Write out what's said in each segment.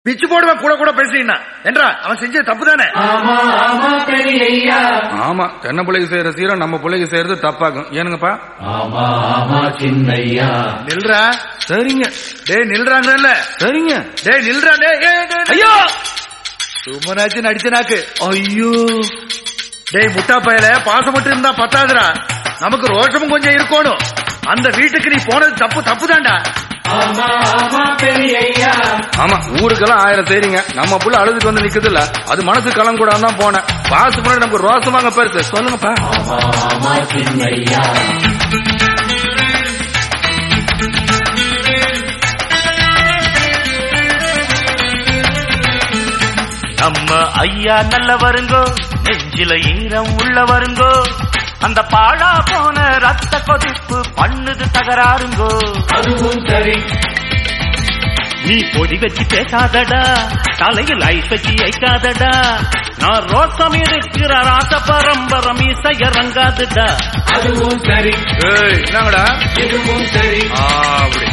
பிச்சு போடுவேன் கூட கூட பேசுறீன்னா என்றா அவன் செஞ்சது தப்பு தானே ஆமா ஆமா பெரியய்யா ஆமா தென்னை பிள்ளைக்கு செய்யற சீரம் நம்ம பிள்ளைக்கு செய்யறது தப்பாகும் ஏனுங்கப்பா ஆமா ஆமா சின்னையா நில்றா சரிங்க டேய் நில்றாங்கல்ல சரிங்க டேய் நில்றா டேய் ஏய், டேய், டேய். ஐயோ சும்மனாச்சு நடிச்ச நாக்கு ஐயோ டேய் முட்டா பயல பாசம் மட்டும் இருந்தா பத்தாதுடா நமக்கு ரோஷமும் கொஞ்சம் இருக்கணும் அந்த வீட்டுக்கு நீ போனது தப்பு தப்பு தான்டா ஆமா ஆமா பெரியய்யா ஆமா ஊருக்கெல்லாம் ஆயிரம் செய்றீங்க நம்ம புள்ள அழுதுட்டு வந்து நிக்குது இல்ல அது மனசு கலம் கூட தான் போனேன் பாசு முன்னாடி நமக்கு ரோசமாங்க பெருசு சொல்லுங்கப்பா ஆமா ஆமா சின்னையா நம்ம ஐயா நல்ல வருங்கோ நெஞ்சில ஈரம் உள்ள வருங்கோ அந்த பாழா போன ரத்த கொதிப்பு பண்ணுது தகராறுங்கோ அதுவும் சரி நீ பொடி வச்சு பேசாதடா தலையில் ஐஸ் வச்சு ஐக்காதடா நான் ரோசம் இருக்கிற ராச பரம்பரம் இசை இறங்காதுடா அதுவும் சரி ஏய் என்னங்கடா இதுவும் சரி ஆ, அப்படி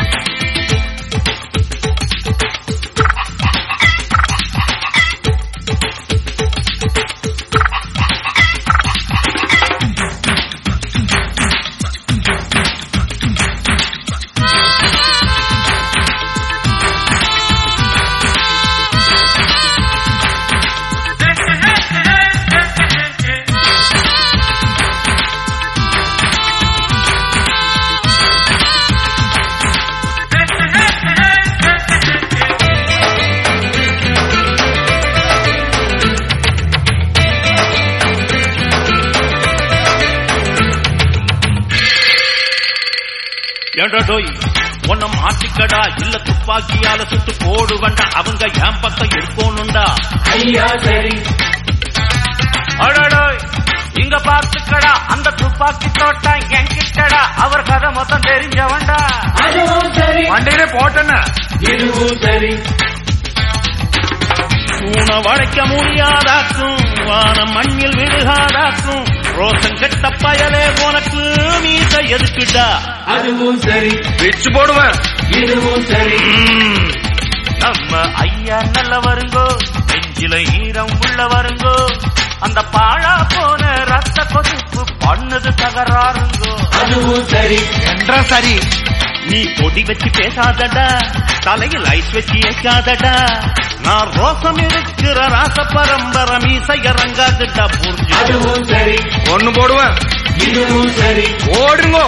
ஏண்டா டோய் உன்னை மாட்டிக்கடா இல்ல துப்பாக்கியால சுட்டு போடுவண்டா அவங்க என் பக்கம் இருக்கணும்டா ஐயா சரி அடடோய் இங்க பாத்துக்கடா அந்த துப்பாக்கி தோட்டம் என்கிட்டடா அவர் கதை மொத்தம் தெரிஞ்சவன்டா அதுவும் சரி மண்டையிலே போட்டேன்னா இதுவும் சரி பூனை வளைக்க முடியாதாக்கும் வானம் மண்ணில் விழுகாதாக்கும் ரோசம் கெட்ட பயலே உனக்கு மீச எதுக்குடா அதுவும் சரி பிச்சு போடுவேன் இதுவும் சரி ம், நம்ம ஐயா நல்ல வருங்கோ நெஞ்சில ஈரம் உள்ள வருங்கோ அந்த பாழா போன ரத்த கொதிப்பு பண்ணுது தகராறுங்கோ அதுவும் சரி என்றா சரி நீ பொடி வச்சு பேசாதடா தலையில் ஐஸ் வச்சு ஏக்காதடா நான் ரோசம் இருக்கிற ராச பரம்பரம் இசை இறங்காதுடா புரிஞ்சு அதுவும் சரி ஒண்ணு போடுவேன் இதுவும் சரி ஓடுங்கோ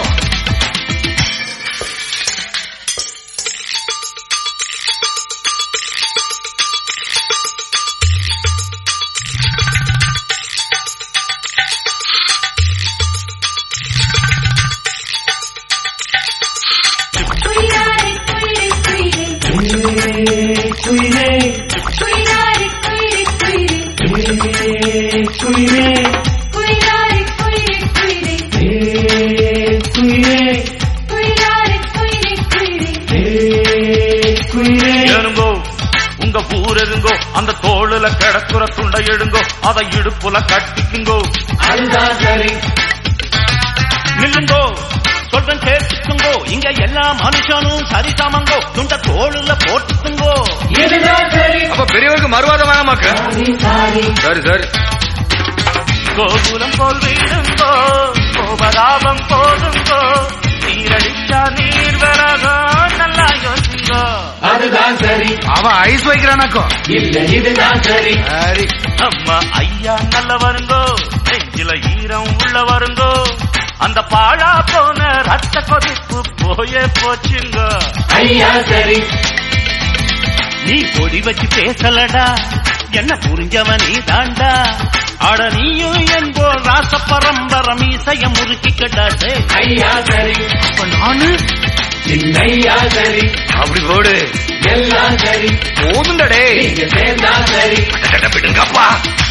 குயிலாரி குயிலி குயிலி குயிலே குயிலாரி குயிலி குயிலி குயிலே குயிலாரி குயிலி குயிலி குயிலே குயிலாரி குயிலி குயிலி குயிலே ஏறுங்கோ உங்க ஊர் இருங்கோ அந்த தோளுல கிடக்குற துண்டை எடுங்கோ அதை இடுப்புல கட்டிக்குங்கோ அதுதான் சரி நில்லுங்கோ சொல்றேன் கேட்டுக்குங்கோ இங்க எல்லா மனுஷனும் சரிசமங்கோ துண்ட தோளுல போட்டுக்குங்கோ இதுதான் சரி அப்ப பெரியவருக்கு மறுவாதம் வேணாமாக்க சாரி சாரி சரி சரி கோகுலம் போல் வீடுங்கோ கோபதாபம் போதுங்கோ நீரடிச்சா நீர் வரகோ நல்லா யோசிங்கோ அதுதான் சரி அவன் ஐஸ் வைக்கிறானாக்கும் இல்ல இதுதான் சரி சரி நம்ம ஐயா நல்ல வருங்கோ நெஞ்சில ஈரம் உள்ள வருங்கோ அந்த பாழா போன ரத்த கொதிப்பு போயே போச்சுங்க ஐயா சரி நீ பொடி வச்சு பேசலடா என்ன புரிஞ்சவன் நீ தாண்டா அட நீயும் என்போ ராச பரம்பரம் இசைய முறுக்கிக்கடாட்டே ஐயா சரி அப்ப நானு சின்னையா சரி அப்படி போடு எல்லாம் சரி போதுண்டடே நீங்க சேர்ந்தா சரி விடுங்கப்பா